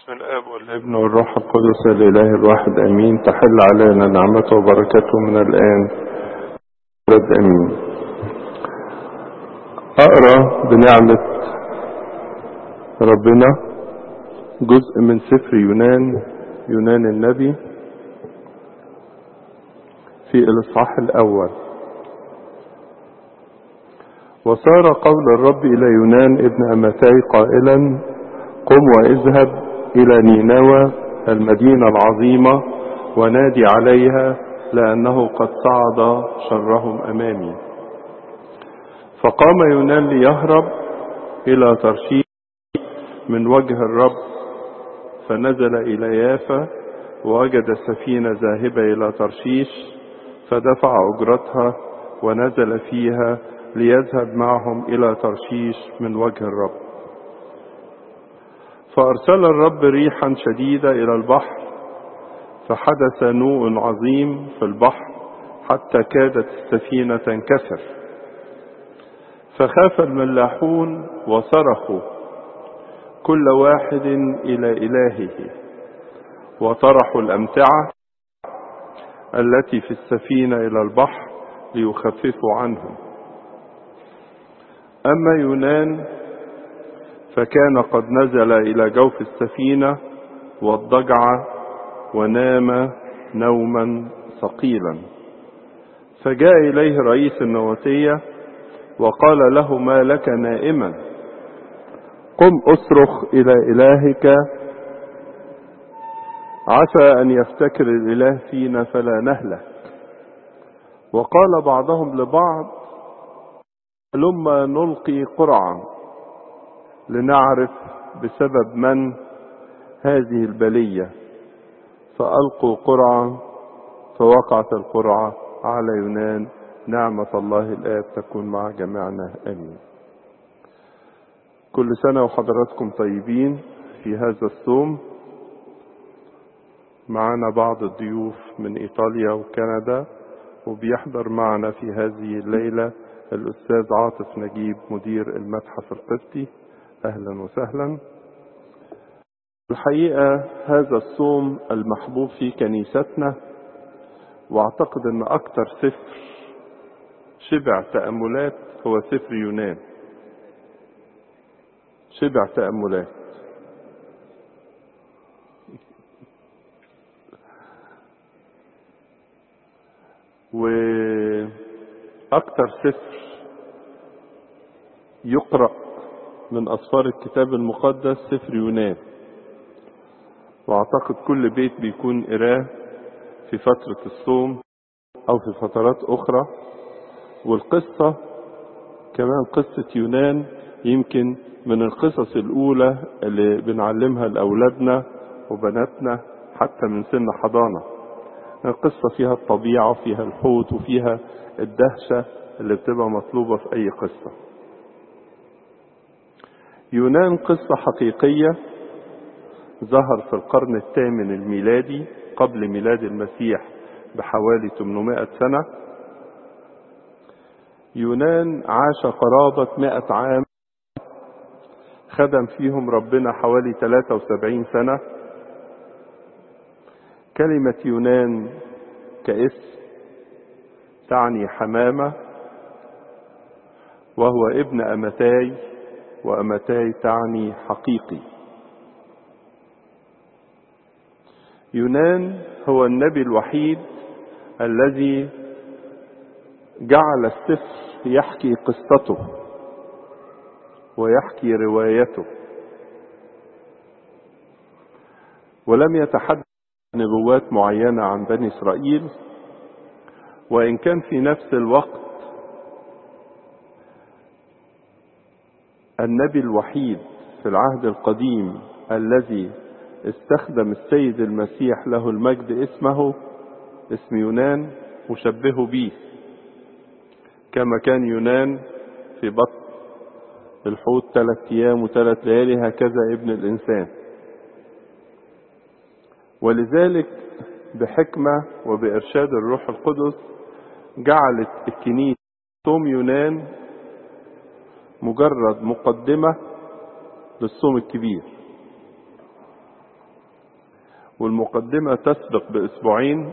بسم الاب والابن والروح القدس الاله الواحد امين تحل علينا نعمته وبركته من الان رد امين اقرا بنعمه ربنا جزء من سفر يونان يونان النبي في الاصحاح الاول وصار قول الرب الى يونان ابن امتاي قائلا قم واذهب إلى نينوى المدينة العظيمة ونادي عليها لأنه قد صعد شرهم أمامي فقام يونان ليهرب إلى ترشيش من وجه الرب فنزل إلى يافا ووجد السفينة ذاهبة إلى ترشيش فدفع أجرتها ونزل فيها ليذهب معهم إلى ترشيش من وجه الرب فأرسل الرب ريحا شديدة إلى البحر فحدث نوء عظيم في البحر حتى كادت السفينة تنكسر فخاف الملاحون وصرخوا كل واحد إلى إلهه وطرحوا الأمتعة التي في السفينة إلى البحر ليخففوا عنهم أما يونان فكان قد نزل إلى جوف السفينة واضطجع ونام نوما ثقيلا فجاء إليه رئيس النواتية وقال له ما لك نائما قم أصرخ إلى إلهك عسى أن يفتكر الإله فينا فلا نهلك وقال بعضهم لبعض لما نلقي قرعا لنعرف بسبب من هذه البلية فألقوا قرعة فوقعت القرعة على يونان نعمة الله الآب تكون مع جميعنا آمين كل سنة وحضراتكم طيبين في هذا الصوم معنا بعض الضيوف من إيطاليا وكندا وبيحضر معنا في هذه الليلة الأستاذ عاطف نجيب مدير المتحف القبطي اهلا وسهلا الحقيقه هذا الصوم المحبوب في كنيستنا واعتقد ان اكتر سفر شبع تاملات هو سفر يونان شبع تاملات واكتر سفر يقرأ من أسفار الكتاب المقدس سفر يونان وأعتقد كل بيت بيكون قراه في فترة الصوم أو في فترات أخرى والقصة كمان قصة يونان يمكن من القصص الأولى اللي بنعلمها لأولادنا وبناتنا حتى من سن حضانة القصة فيها الطبيعة وفيها الحوت وفيها الدهشة اللي بتبقى مطلوبة في أي قصة يونان قصة حقيقية ظهر في القرن الثامن الميلادي قبل ميلاد المسيح بحوالي 800 سنة يونان عاش قرابة 100 عام خدم فيهم ربنا حوالي 73 سنة كلمة يونان كاسم تعني حمامة وهو ابن أمتاي وأمتاي تعني حقيقي يونان هو النبي الوحيد الذي جعل السفر يحكي قصته ويحكي روايته ولم يتحدث نبوات معينة عن بني إسرائيل وإن كان في نفس الوقت النبي الوحيد في العهد القديم الذي استخدم السيد المسيح له المجد اسمه اسم يونان وشبهه به كما كان يونان في بطن الحوت ثلاث ايام وثلاث ليالي هكذا ابن الانسان ولذلك بحكمه وبارشاد الروح القدس جعلت الكنيسه صوم يونان مجرد مقدمة للصوم الكبير والمقدمة تسبق بأسبوعين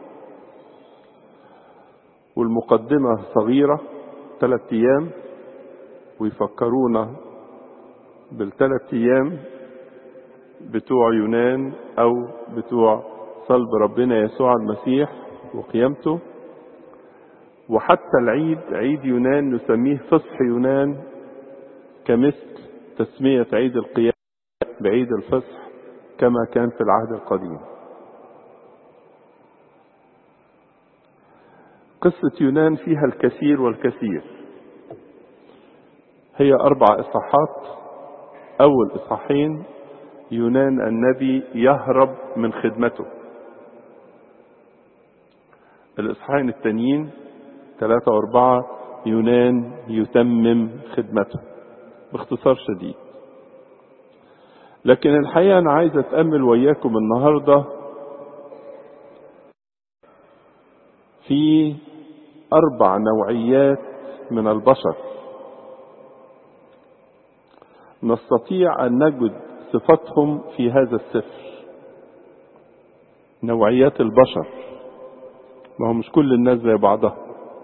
والمقدمة صغيرة ثلاثة أيام ويفكرونا بالثلاث أيام بتوع يونان أو بتوع صلب ربنا يسوع المسيح وقيامته وحتى العيد عيد يونان نسميه فصح يونان كمثل تسمية عيد القيامة بعيد الفصح كما كان في العهد القديم قصة يونان فيها الكثير والكثير هي أربع إصحاحات أول إصحاحين يونان النبي يهرب من خدمته الإصحاحين التانيين ثلاثة وأربعة يونان يتمم خدمته باختصار شديد لكن الحقيقة أنا عايز أتأمل وياكم النهاردة في أربع نوعيات من البشر نستطيع أن نجد صفاتهم في هذا السفر نوعيات البشر ما هو مش كل الناس زي بعضها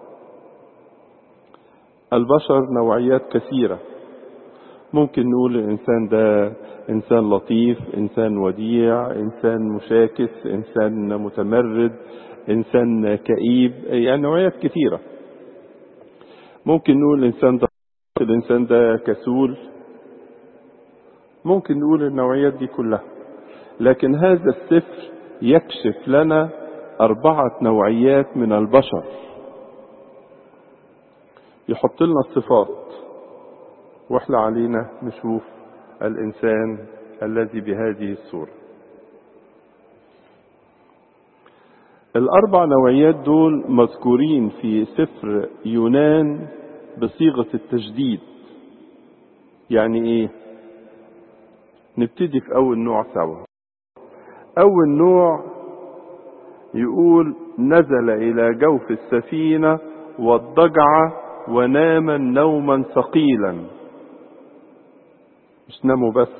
البشر نوعيات كثيرة ممكن نقول الإنسان ده إنسان لطيف إنسان وديع إنسان مشاكس إنسان متمرد إنسان كئيب يعني نوعيات كثيرة ممكن نقول الإنسان ده الإنسان ده كسول ممكن نقول النوعيات دي كلها لكن هذا السفر يكشف لنا أربعة نوعيات من البشر يحط لنا الصفات واحنا علينا نشوف الإنسان الذي بهذه الصورة الأربع نوعيات دول مذكورين في سفر يونان بصيغة التجديد يعني إيه؟ نبتدي في أول نوع سوا أول نوع يقول نزل إلى جوف السفينة واضطجع ونام نوما ثقيلا مش ناموا بس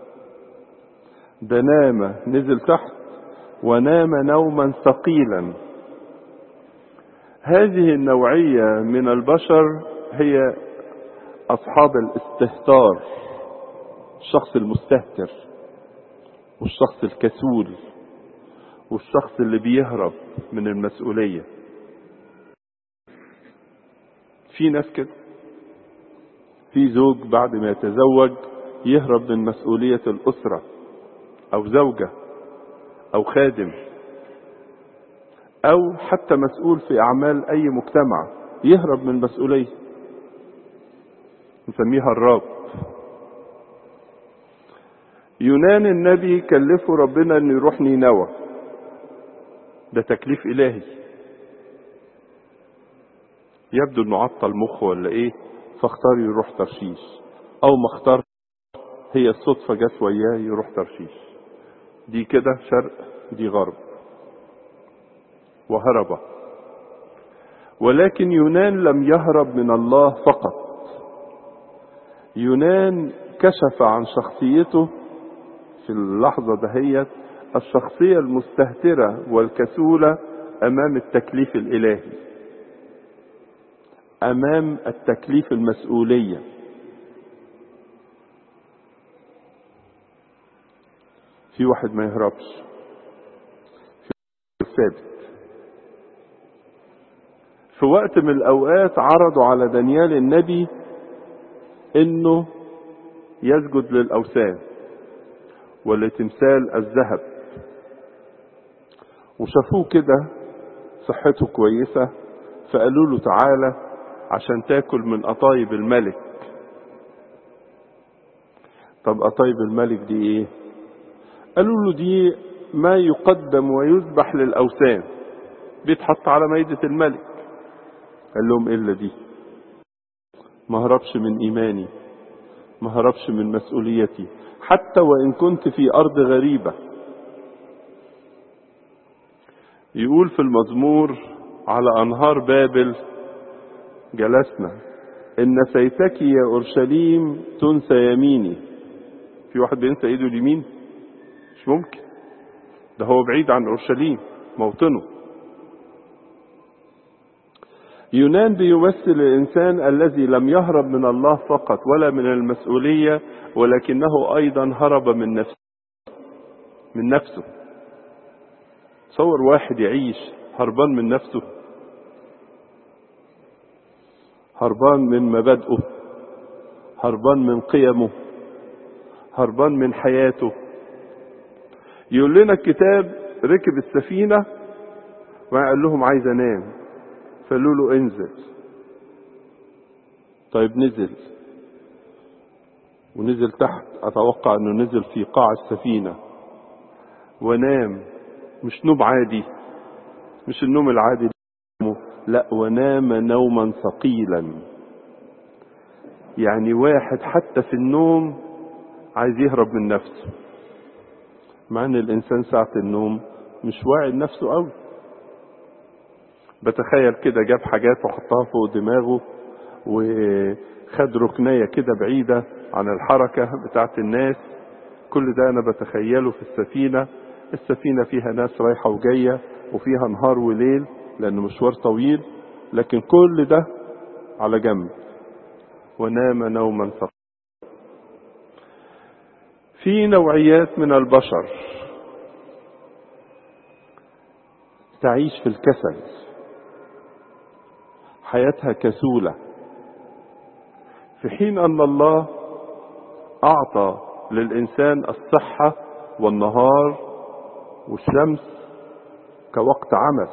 ده نام نزل تحت ونام نوما ثقيلا هذه النوعية من البشر هي أصحاب الاستهتار الشخص المستهتر والشخص الكسول والشخص اللي بيهرب من المسؤولية في ناس كده في زوج بعد ما يتزوج يهرب من مسؤولية الأسرة أو زوجة أو خادم أو حتى مسؤول في أعمال أي مجتمع يهرب من المسؤولية نسميها الراب يونان النبي كلفه ربنا انه يروح نينوى ده تكليف الهي يبدو انه عطل مخه ولا ايه فاختار يروح ترشيش او ما اختار هي الصدفة جت وياه يروح ترشيش دي كده شرق دي غرب وهرب ولكن يونان لم يهرب من الله فقط يونان كشف عن شخصيته في اللحظة دهيت الشخصية المستهترة والكسولة أمام التكليف الإلهي أمام التكليف المسؤولية في واحد ما يهربش في واحد ثابت في وقت من الأوقات عرضوا على دانيال النبي إنه يسجد للأوثان ولتمثال الذهب وشافوه كده صحته كويسة فقالوا له تعالى عشان تاكل من قطايب الملك طب قطايب الملك دي ايه قالوا له دي ما يقدم ويذبح للأوثان بيتحط على مائدة الملك قال لهم ايه اللي دي ما هربش من ايماني ما هربش من مسؤوليتي حتى وإن كنت في أرض غريبة يقول في المزمور على أنهار بابل جلسنا إن نسيتك يا أورشليم تنسى يميني في واحد بينسى إيده اليمين مش ممكن ده هو بعيد عن اورشليم موطنه يونان بيمثل الانسان الذي لم يهرب من الله فقط ولا من المسؤوليه ولكنه ايضا هرب من نفسه من نفسه تصور واحد يعيش هربان من نفسه هربان من مبادئه هربان من قيمه هربان من حياته يقول لنا الكتاب ركب السفينة وقال لهم عايز انام فقالوا له انزل طيب نزل ونزل تحت اتوقع انه نزل في قاع السفينة ونام مش نوم عادي مش النوم العادي لا ونام نوما ثقيلا يعني واحد حتى في النوم عايز يهرب من نفسه مع ان الانسان ساعة النوم مش واعي لنفسه قوي بتخيل كده جاب حاجات وحطها فوق دماغه وخد ركنية كده بعيدة عن الحركة بتاعت الناس كل ده انا بتخيله في السفينة السفينة فيها ناس رايحة وجاية وفيها نهار وليل لأنه مشوار طويل لكن كل ده على جنب ونام نوما ثقيلا في نوعيات من البشر تعيش في الكسل حياتها كسولة في حين أن الله أعطى للإنسان الصحة والنهار والشمس كوقت عمل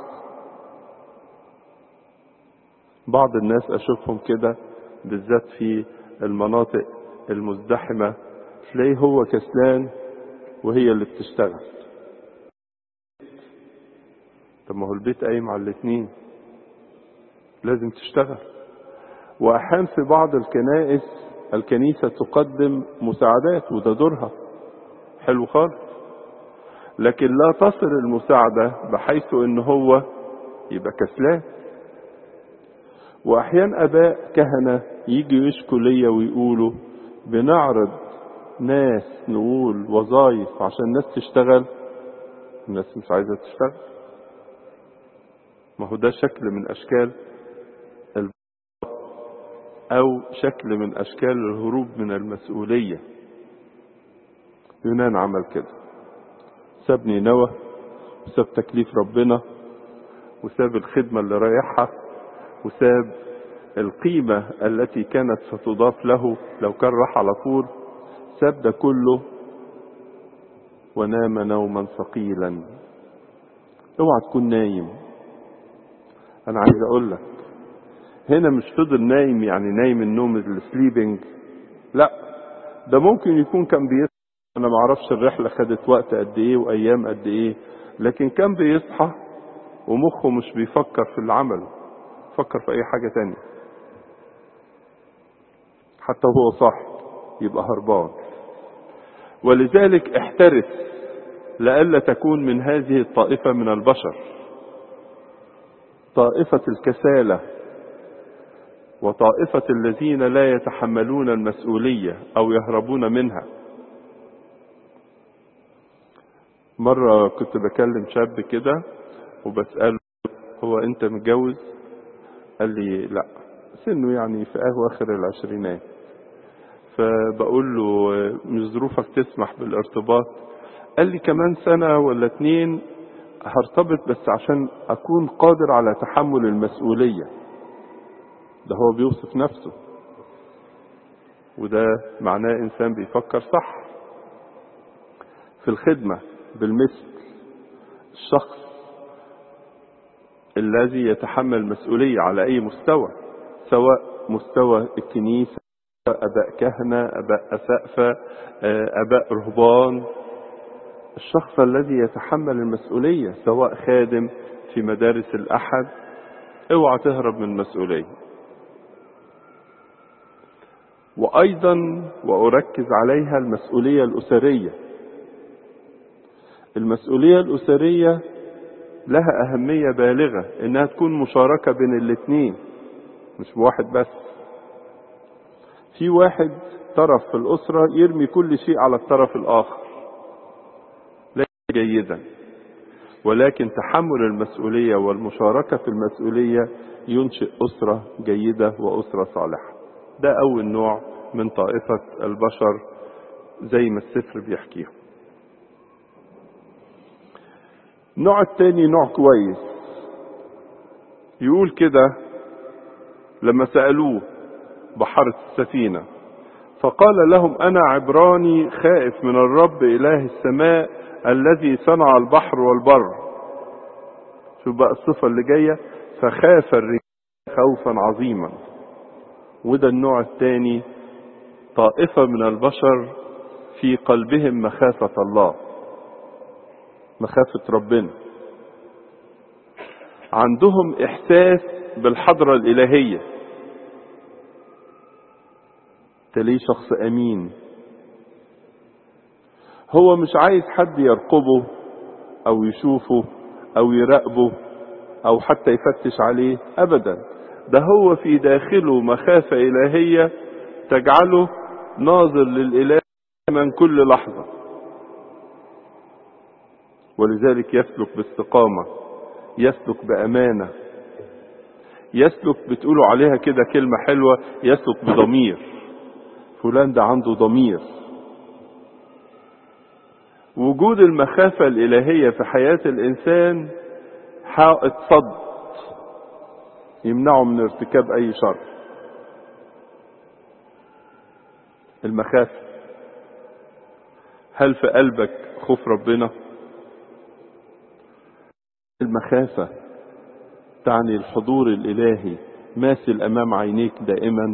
بعض الناس أشوفهم كده بالذات في المناطق المزدحمة تلاقيه هو كسلان وهي اللي بتشتغل طب ما هو البيت قايم على الاتنين لازم تشتغل وأحيانا في بعض الكنائس الكنيسة تقدم مساعدات وده دورها حلو خالص لكن لا تصل المساعدة بحيث ان هو يبقى كسلان واحيانا اباء كهنة يجي يشكوا ليا ويقولوا بنعرض ناس نقول وظائف عشان الناس تشتغل الناس مش عايزة تشتغل ما هو ده شكل من اشكال او شكل من اشكال الهروب من المسؤولية يونان عمل كده ساب نينوى وساب تكليف ربنا وساب الخدمة اللي رايحها وساب القيمة التي كانت ستضاف له لو كان راح على طول ساب ده كله ونام نوما ثقيلا اوعى تكون نايم انا عايز اقول لك هنا مش فضل نايم يعني نايم النوم السليبنج لا ده ممكن يكون كان بيصحى انا ما اعرفش الرحله خدت وقت قد ايه وايام قد ايه لكن كان بيصحى ومخه مش بيفكر في العمل فكر في اي حاجه تانية حتى وهو صاحي يبقى هربان ولذلك احترس لئلا تكون من هذه الطائفه من البشر طائفه الكساله وطائفه الذين لا يتحملون المسؤوليه او يهربون منها مرة كنت بكلم شاب كده وبسأله هو انت متجوز قال لي لا سنه يعني في اواخر العشرينات فبقول له مش ظروفك تسمح بالارتباط قال لي كمان سنة ولا اتنين هرتبط بس عشان اكون قادر على تحمل المسؤولية ده هو بيوصف نفسه وده معناه انسان بيفكر صح في الخدمه بالمثل الشخص الذي يتحمل المسؤولية على أي مستوى سواء مستوى الكنيسة أباء كهنة أباء أسقفة أباء رهبان الشخص الذي يتحمل المسؤولية سواء خادم في مدارس الأحد اوعى تهرب من المسؤولية وأيضا وأركز عليها المسؤولية الأسرية المسؤولية الأسرية لها أهمية بالغة إنها تكون مشاركة بين الاتنين مش بواحد بس في واحد طرف في الأسرة يرمي كل شيء على الطرف الآخر ليس جيدا ولكن تحمل المسؤولية والمشاركة في المسؤولية ينشئ أسرة جيدة وأسرة صالحة ده أول نوع من طائفة البشر زي ما السفر بيحكيهم النوع التاني نوع كويس يقول كده لما سألوه بحارة السفينة فقال لهم أنا عبراني خائف من الرب إله السماء الذي صنع البحر والبر شوف بقى الصفة اللي جاية فخاف الرجال خوفا عظيما وده النوع الثاني طائفة من البشر في قلبهم مخافة الله مخافة ربنا عندهم إحساس بالحضرة الإلهية تلاقيه شخص أمين هو مش عايز حد يرقبه أو يشوفه أو يراقبه أو حتى يفتش عليه أبدا ده هو في داخله مخافة إلهية تجعله ناظر للإله من كل لحظة ولذلك يسلك باستقامة يسلك بأمانة يسلك بتقولوا عليها كده كلمة حلوة يسلك بضمير فلان ده عنده ضمير وجود المخافة الإلهية في حياة الإنسان حائط صد يمنعه من ارتكاب أي شر المخافة هل في قلبك خوف ربنا المخافة تعني الحضور الإلهي ماثل أمام عينيك دائما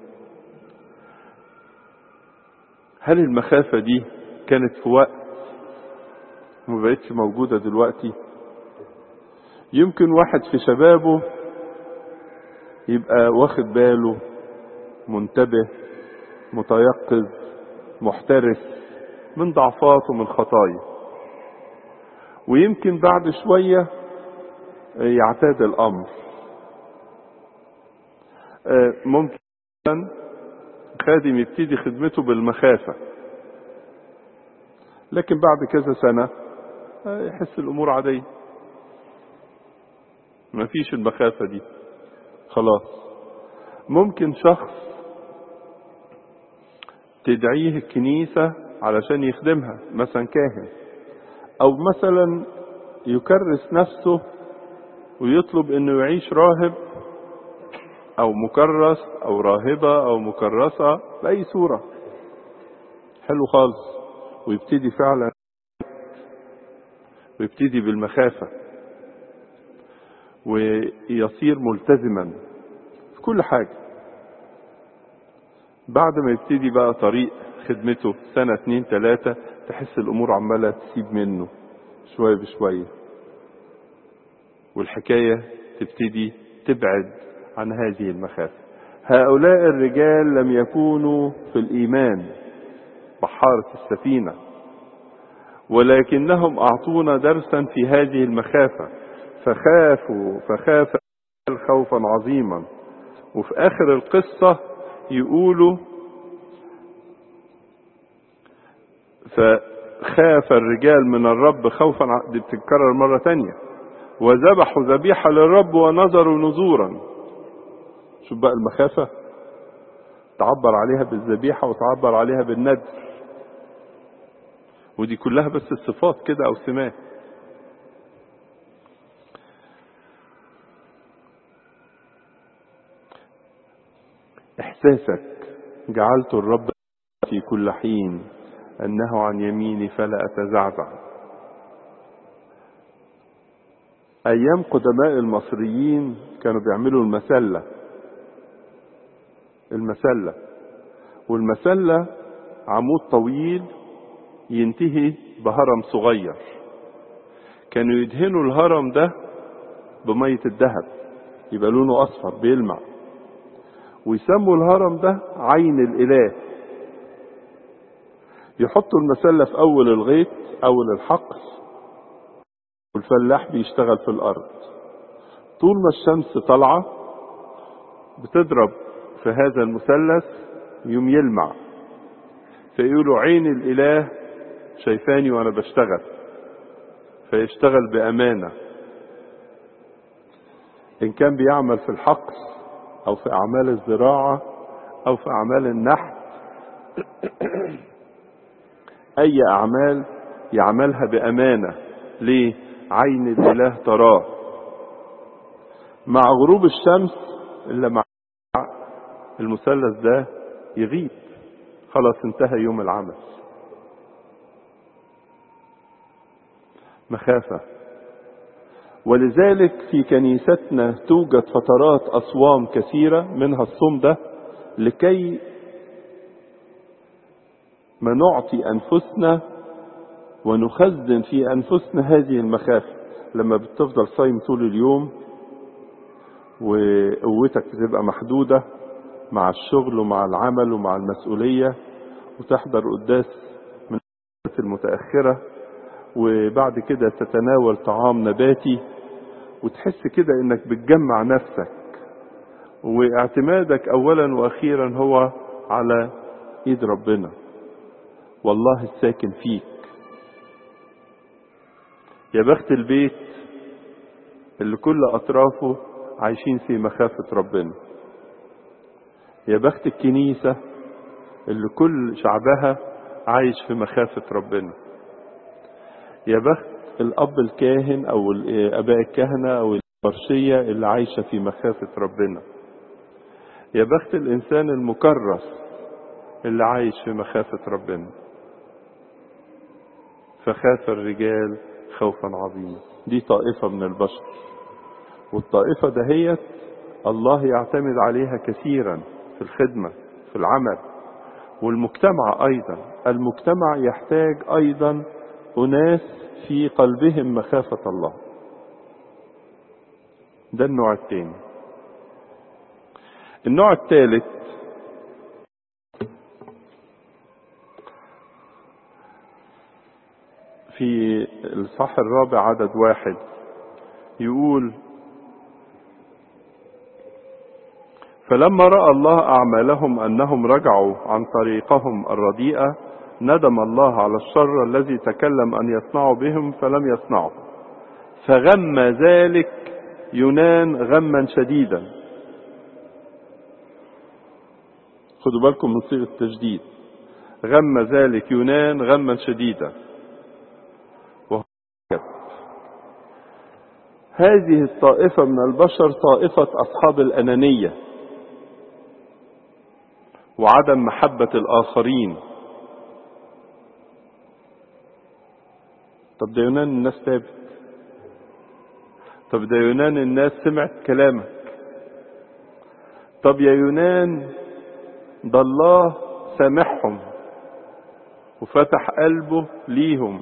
هل المخافة دي كانت في وقت ما بقتش موجودة دلوقتي يمكن واحد في شبابه يبقى واخد باله منتبه متيقظ محترس من ضعفات ومن خطايا ويمكن بعد شوية يعتاد الأمر ممكن خادم يبتدي خدمته بالمخافة لكن بعد كذا سنة يحس الأمور عادية ما فيش المخافة دي خلاص ممكن شخص تدعيه الكنيسة علشان يخدمها مثلا كاهن أو مثلا يكرس نفسه ويطلب انه يعيش راهب او مكرس او راهبة او مكرسة بأي صورة حلو خالص ويبتدي فعلا ويبتدي بالمخافة ويصير ملتزما في كل حاجة بعد ما يبتدي بقى طريق خدمته سنة اتنين تلاتة تحس الأمور عمالة تسيب منه شوية بشوية والحكاية تبتدي تبعد عن هذه المخافة هؤلاء الرجال لم يكونوا في الإيمان بحارة السفينة ولكنهم أعطونا درسا في هذه المخافة فخافوا فخاف خوفا عظيما وفي آخر القصة يقولوا فخاف الرجال من الرب خوفا دي بتتكرر مرة تانية وذبحوا ذبيحة للرب ونظروا نذورا شوف بقى المخافة تعبر عليها بالذبيحة وتعبر عليها بالندر ودي كلها بس الصفات كده أو سمات إحساسك جعلت الرب في كل حين أنه عن يميني فلا أتزعزع أيام قدماء المصريين كانوا بيعملوا المسلة المسلة والمسلة عمود طويل ينتهي بهرم صغير كانوا يدهنوا الهرم ده بمية الذهب يبقى لونه أصفر بيلمع ويسموا الهرم ده عين الإله يحطوا المسلة في أول الغيط أول الحقل والفلاح بيشتغل في الأرض طول ما الشمس طالعة بتضرب في هذا المثلث يوم يلمع فيقولوا عين الإله شايفاني وأنا بشتغل فيشتغل بأمانة إن كان بيعمل في الحقل أو في أعمال الزراعة أو في أعمال النحت أي أعمال يعملها بأمانة ليه؟ عين الإله تراه مع غروب الشمس إلا مع المثلث ده يغيب خلاص انتهى يوم العمل مخافة ولذلك في كنيستنا توجد فترات أصوام كثيرة منها الصوم ده لكي ما نعطي أنفسنا ونخزن في أنفسنا هذه المخافة لما بتفضل صايم طول اليوم وقوتك بتبقى محدودة مع الشغل ومع العمل ومع المسؤولية وتحضر قداس من المتأخرة وبعد كده تتناول طعام نباتي وتحس كده انك بتجمع نفسك واعتمادك اولا واخيرا هو على ايد ربنا والله الساكن فيك يا بخت البيت اللي كل اطرافه عايشين في مخافة ربنا يا بخت الكنيسة اللي كل شعبها عايش في مخافة ربنا يا بخت الأب الكاهن أو الآباء الكهنة أو البرشية اللي عايشة في مخافة ربنا يا بخت الإنسان المكرس اللي عايش في مخافة ربنا فخاف الرجال خوفا عظيما دي طائفة من البشر والطائفة دهيت الله يعتمد عليها كثيرا في الخدمة في العمل والمجتمع أيضا المجتمع يحتاج أيضا أناس في قلبهم مخافة الله ده النوع الثاني النوع الثالث في الصح الرابع عدد واحد يقول فلما رأى الله أعمالهم أنهم رجعوا عن طريقهم الرديئة ندم الله على الشر الذي تكلم أن يصنعوا بهم فلم يصنعوا فغم ذلك يونان غما شديدا خدوا بالكم من صيغة التجديد غم ذلك يونان غما شديدا وهو هذه الطائفة من البشر طائفة أصحاب الأنانية وعدم محبة الآخرين طب ده يونان الناس تابت طب ده يونان الناس سمعت كلامك طب يا يونان ده الله سامحهم وفتح قلبه ليهم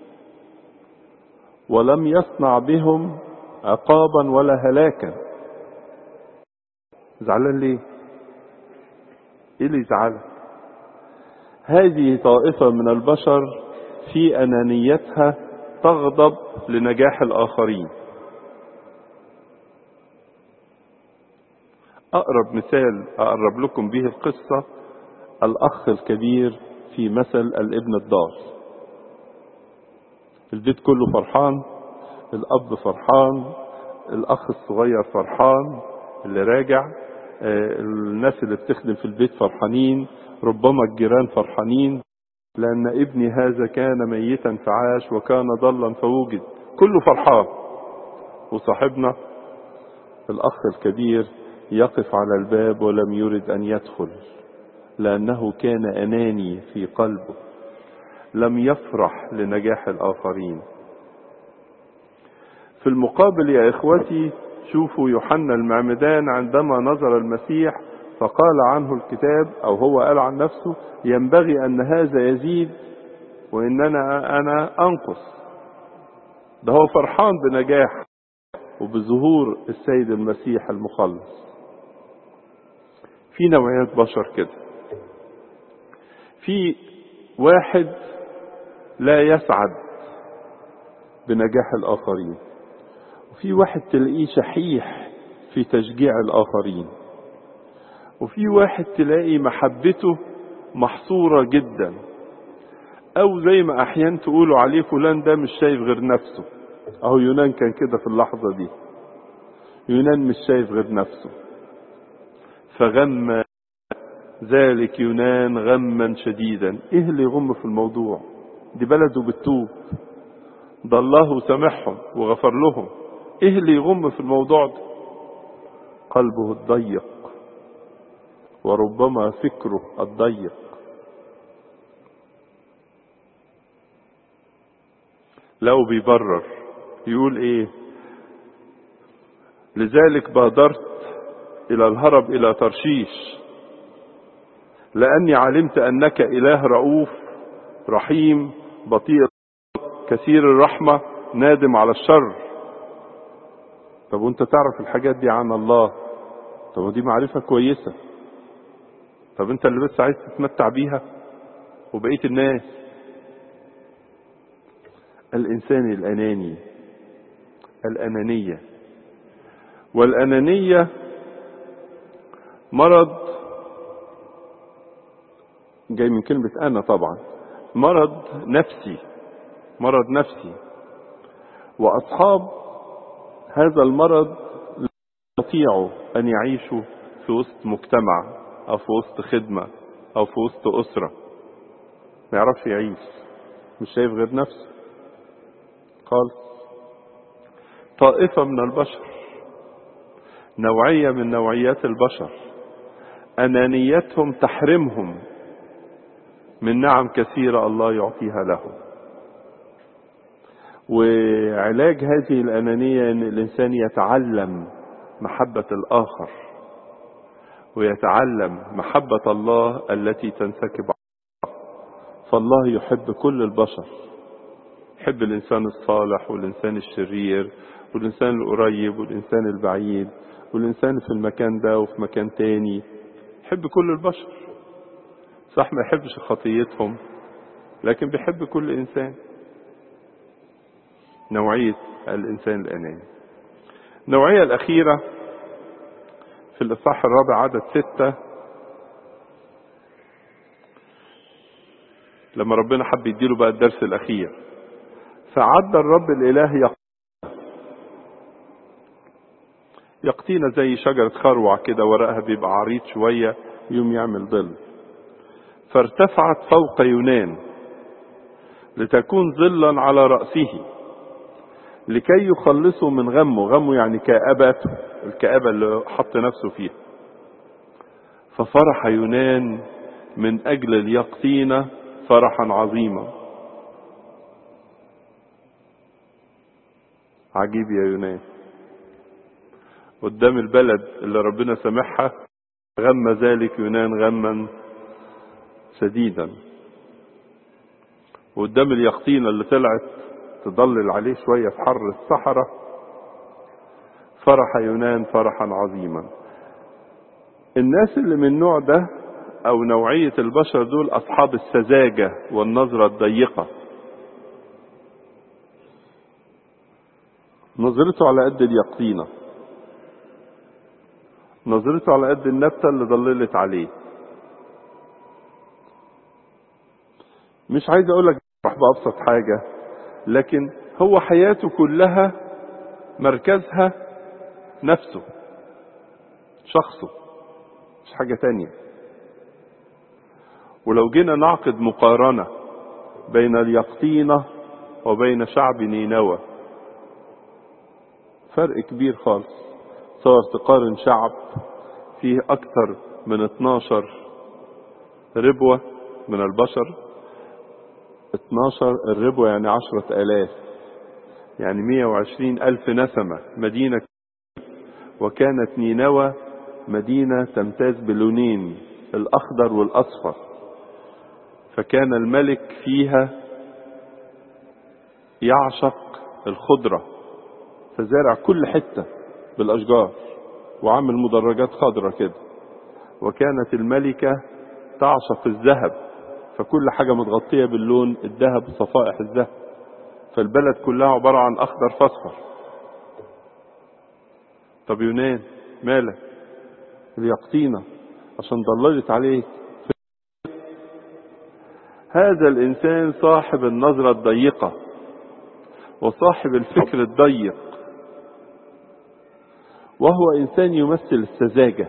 ولم يصنع بهم عقابا ولا هلاكا زعلان ليه ايه اللي يزعلك هذه طائفة من البشر في أنانيتها تغضب لنجاح الآخرين أقرب مثال أقرب لكم به القصة الأخ الكبير في مثل الابن الضال البيت كله فرحان الأب فرحان الأخ الصغير فرحان اللي راجع الناس اللي بتخدم في البيت فرحانين ربما الجيران فرحانين لأن ابني هذا كان ميتا فعاش وكان ضلا فوجد كله فرحان وصاحبنا الأخ الكبير يقف على الباب ولم يرد أن يدخل لأنه كان أناني في قلبه لم يفرح لنجاح الآخرين في المقابل يا إخوتي شوفوا يوحنا المعمدان عندما نظر المسيح فقال عنه الكتاب أو هو قال عن نفسه ينبغي أن هذا يزيد وإننا أنا أنقص ده هو فرحان بنجاح وبظهور السيد المسيح المخلص في نوعيات بشر كده في واحد لا يسعد بنجاح الآخرين وفي واحد تلاقيه شحيح في تشجيع الآخرين وفي واحد تلاقي محبته محصورة جدا او زي ما احيانا تقولوا عليه فلان ده مش شايف غير نفسه اهو يونان كان كده في اللحظة دي يونان مش شايف غير نفسه فغم ذلك يونان غما شديدا ايه اللي يغم في الموضوع دي بلده بتتوب ده الله سامحهم وغفر لهم ايه اللي يغم في الموضوع ده قلبه الضيق وربما فكره الضيق لو بيبرر يقول ايه لذلك بادرت الى الهرب الى ترشيش لاني علمت انك اله رؤوف رحيم بطيء كثير الرحمة نادم على الشر طب وانت تعرف الحاجات دي عن الله طب دي معرفة كويسة طب انت اللي بس عايز تتمتع بيها وبقية الناس الإنسان الأناني الأنانية والأنانية مرض جاي من كلمة أنا طبعا مرض نفسي مرض نفسي وأصحاب هذا المرض لا يستطيعوا أن يعيشوا في وسط مجتمع أو في وسط خدمة أو في وسط أسرة ما يعرفش يعيش مش شايف غير نفسه خالص طائفة من البشر نوعية من نوعيات البشر أنانيتهم تحرمهم من نعم كثيرة الله يعطيها لهم وعلاج هذه الأنانية أن الإنسان يتعلم محبة الآخر ويتعلم محبة الله التي تنسكب فالله يحب كل البشر يحب الإنسان الصالح والإنسان الشرير والإنسان القريب والإنسان البعيد والإنسان في المكان ده وفي مكان تاني يحب كل البشر صح ما يحبش خطيتهم لكن بيحب كل إنسان نوعية الإنسان الأناني النوعية الأخيرة في الإصحاح الرابع عدد ستة لما ربنا حب يديله بقى الدرس الأخير فعد الرب الإله يقطينا يقطينا زي شجرة خروع كده ورقها بيبقى عريض شوية يوم يعمل ظل فارتفعت فوق يونان لتكون ظلا على رأسه لكي يخلصه من غمه غمه يعني كآبته الكآبة اللي حط نفسه فيها ففرح يونان من أجل اليقطين فرحا عظيما عجيب يا يونان قدام البلد اللي ربنا سامحها غم ذلك يونان غما شديدا وقدام اليقطينة اللي طلعت تضلل عليه شوية في حر الصحراء فرح يونان فرحا عظيما الناس اللي من النوع ده او نوعية البشر دول اصحاب السذاجة والنظرة الضيقة نظرته على قد اليقطينة نظرته على قد النبتة اللي ضللت عليه مش عايز اقول لك بأبسط حاجة لكن هو حياته كلها مركزها نفسه شخصه مش حاجة تانية ولو جينا نعقد مقارنة بين اليقطينة وبين شعب نينوى فرق كبير خالص صار تقارن شعب فيه أكثر من 12 ربوة من البشر 12 الربوة يعني عشرة آلاف يعني 120 ألف نسمة مدينة وكانت نينوى مدينة تمتاز بلونين الأخضر والأصفر فكان الملك فيها يعشق الخضرة فزارع كل حتة بالأشجار وعمل مدرجات خضرة كده وكانت الملكة تعشق الذهب فكل حاجة متغطية باللون الذهب صفائح الذهب فالبلد كلها عبارة عن أخضر فاصفر طب يونان مالك اليقطينة عشان ضللت عليك هذا الإنسان صاحب النظرة الضيقة وصاحب الفكر الضيق وهو إنسان يمثل السذاجة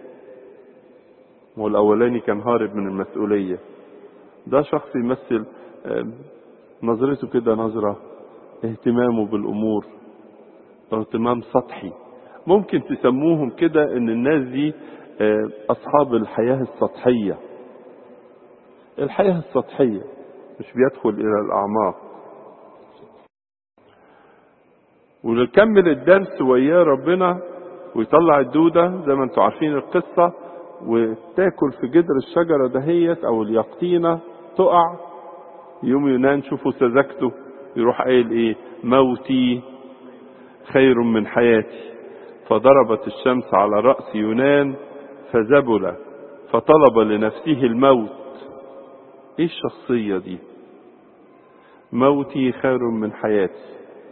والأولاني كان هارب من المسؤولية ده شخص يمثل نظرته كده نظرة اهتمامه بالأمور اهتمام سطحي ممكن تسموهم كده ان الناس دي اصحاب الحياة السطحية الحياة السطحية مش بيدخل الى الاعماق ونكمل الدرس وياه ربنا ويطلع الدودة زي ما انتم عارفين القصة وتاكل في جدر الشجرة دهيت او اليقطينة تقع يوم يونان شوفوا سذاجته يروح قايل ايه موتي خير من حياتي فضربت الشمس على رأس يونان فذبل فطلب لنفسه الموت ايه الشخصية دي موتي خير من حياتي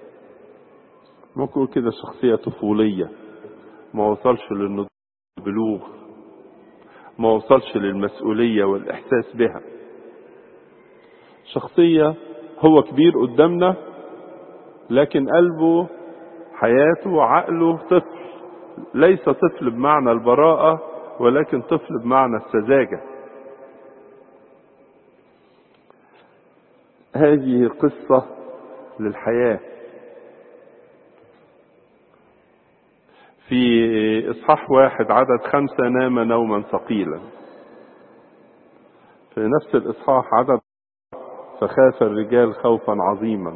ممكن كده شخصية طفولية ما وصلش للبلوغ ما وصلش للمسؤولية والإحساس بها شخصية هو كبير قدامنا لكن قلبه حياته وعقله طفل ليس طفل بمعنى البراءة ولكن طفل بمعنى السذاجة هذه قصة للحياة في إصحاح واحد عدد خمسة نام نوما ثقيلا في نفس الإصحاح عدد فخاف الرجال خوفا عظيما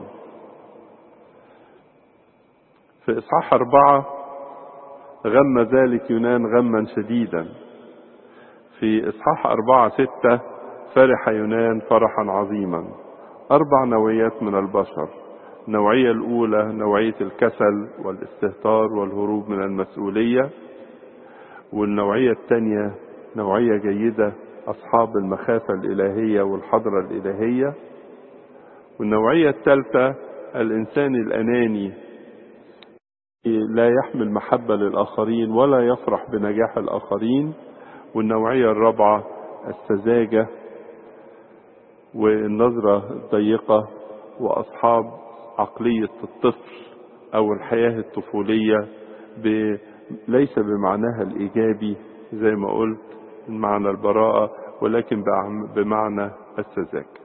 في إصحاح أربعة غم ذلك يونان غما شديدا في إصحاح أربعة ستة فرح يونان فرحا عظيما أربع نوعيات من البشر النوعية الأولى نوعية الكسل والاستهتار والهروب من المسؤولية والنوعية الثانية نوعية جيدة أصحاب المخافة الإلهية والحضرة الإلهية والنوعية الثالثة الإنسان الأناني لا يحمل محبة للآخرين ولا يفرح بنجاح الآخرين والنوعية الرابعة السذاجة والنظرة الضيقة وأصحاب عقلية الطفل أو الحياة الطفولية ب... ليس بمعناها الإيجابي زي ما قلت بمعنى البراءة ولكن بمعنى السذاجة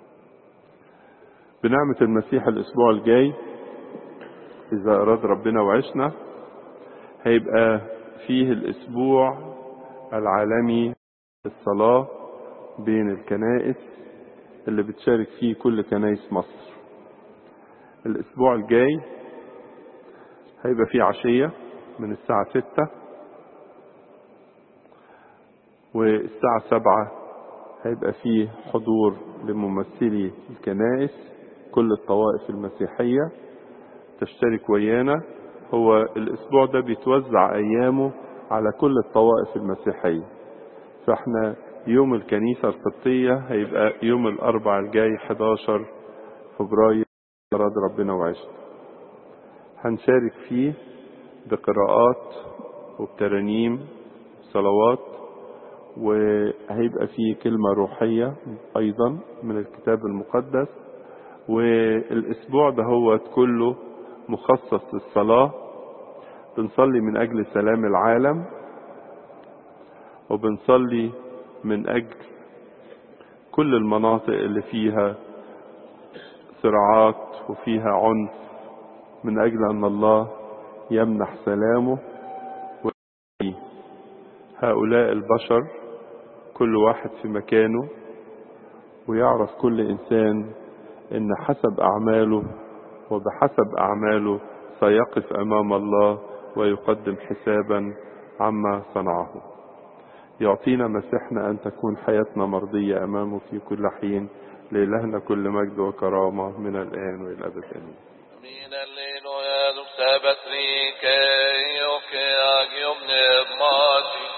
بنعمة المسيح الأسبوع الجاي إذا أراد ربنا وعشنا هيبقى فيه الأسبوع العالمي الصلاة بين الكنائس اللي بتشارك فيه كل كنائس مصر الأسبوع الجاي هيبقى فيه عشية من الساعة ستة والساعة سبعة هيبقى فيه حضور لممثلي الكنائس كل الطوائف المسيحية تشترك ويانا هو الأسبوع ده بيتوزع أيامه على كل الطوائف المسيحية فاحنا يوم الكنيسة القبطية هيبقى يوم الأربع الجاي 11 فبراير أراد ربنا وعشنا هنشارك فيه بقراءات وبترانيم صلوات وهيبقى فيه كلمة روحية أيضا من الكتاب المقدس والأسبوع ده هو كله مخصص للصلاة بنصلي من أجل سلام العالم وبنصلي من أجل كل المناطق اللي فيها صراعات وفيها عنف من أجل أن الله يمنح سلامه هؤلاء البشر كل واحد في مكانه ويعرف كل إنسان إن حسب أعماله وبحسب أعماله سيقف أمام الله ويقدم حسابا عما صنعه يعطينا مسيحنا أن تكون حياتنا مرضية أمامه في كل حين لإلهنا كل مجد وكرامة من الآن وإلى الأبد آمين Min el lino el sebetri ke yo ke agium ne mati